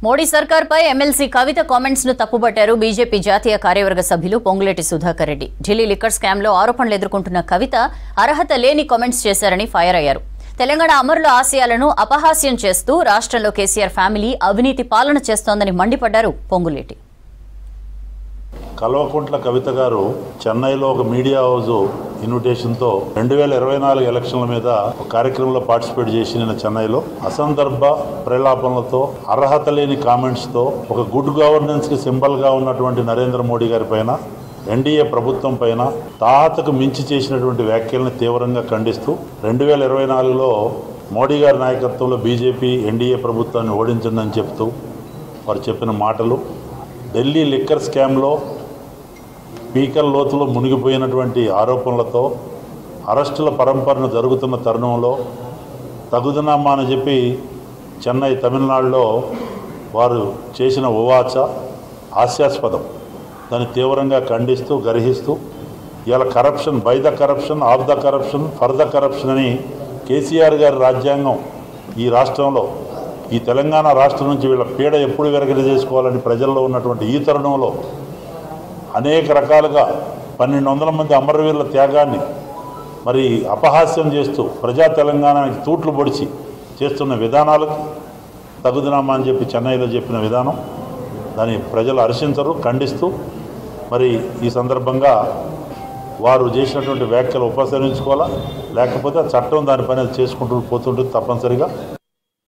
మోడీ సర్కార్పై MLC Kavitha comments ను తప్పుబట్టారు బీజేపీ జాతీయ కార్యవర్గ సభ్యులు పొంగులేటి సుధాకర్ రెడ్డి ఢిల్లీ లిక్కర్ స్కామ్ లో ఆరోపణలు ఎదుర్కొంటున్న కవిత అర్హత లేని కామెంట్స్ చేశారని ఫైర్ అయ్యారు తెలంగాణ అమరుల ఆశయాలను అపహాస్యం చేస్తూ రాష్ట్రంలో కేసీఆర్ ఫ్యామిలీ అవినీతి పాలన చేస్తోందని మండిపడ్డారు పొంగులేటి కల్వకుంట్ల కవిత గారు చెన్నైలో ఒక మీడియా హౌస్ ఇన్విటేషన్తో రెండు వేల ఇరవై నాలుగు ఎలక్షన్ల మీద ఒక కార్యక్రమంలో పార్టిసిపేట్ చేసి నిన్న చెన్నైలో అసందర్భ ప్రలాపనలతో అర్హత లేని కామెంట్స్తో ఒక గుడ్ గవర్నెన్స్కి సింబల్గా ఉన్నటువంటి నరేంద్ర మోడీ గారి పైన ఎన్డీఏ ప్రభుత్వం పైన తాతకు మించి చేసినటువంటి వ్యాఖ్యలను తీవ్రంగా ఖండిస్తూ రెండు వేల ఇరవై నాలుగులో మోడీ గారి నాయకత్వంలో బీజేపీ ఎన్డీఏ ప్రభుత్వాన్ని ఓడించండి అని చెప్తూ వారు చెప్పిన మాటలు ఢిల్లీ లిక్కర్ స్కామ్లో పీకల లోతులో మునిగిపోయినటువంటి ఆరోపణలతో అరెస్టుల పరంపరను జరుగుతున్న తరుణంలో తగుదనామా అని చెప్పి చెన్నై తమిళనాడులో వారు చేసిన ఉవాచ హాస్యాస్పదం దాన్ని తీవ్రంగా ఖండిస్తూ గర్హిస్తూ ఇవాళ corruption by the corruption of the corruption for the corruption అని కేసీఆర్ గారి రాజ్యాంగం ఈ రాష్ట్రంలో ఈ తెలంగాణ రాష్ట్రం నుంచి వీళ్ళ పీడ ఎప్పుడు వెరగడి చేసుకోవాలని ప్రజల్లో ఉన్నటువంటి ఈ తరుణంలో అనేక రకాలుగా పన్నెండు వందల మంది అమరవీరుల త్యాగాన్ని మరి అపహాస్యం చేస్తూ ప్రజా తెలంగాణకి తూట్లు పొడిచి చేస్తున్న విధానాలకు తగుదనామా అని చెప్పి చెన్నైలో చెప్పిన విధానం దాన్ని ప్రజలు హర్షించరు ఖండిస్తూ మరి ఈ సందర్భంగా వారు చేసినటువంటి వ్యాఖ్యలు ఉపసంహరించుకోవాలా లేకపోతే ఆ చట్టం దానిపైన చేసుకుంటూ పోతుంటుంది తప్పనిసరిగా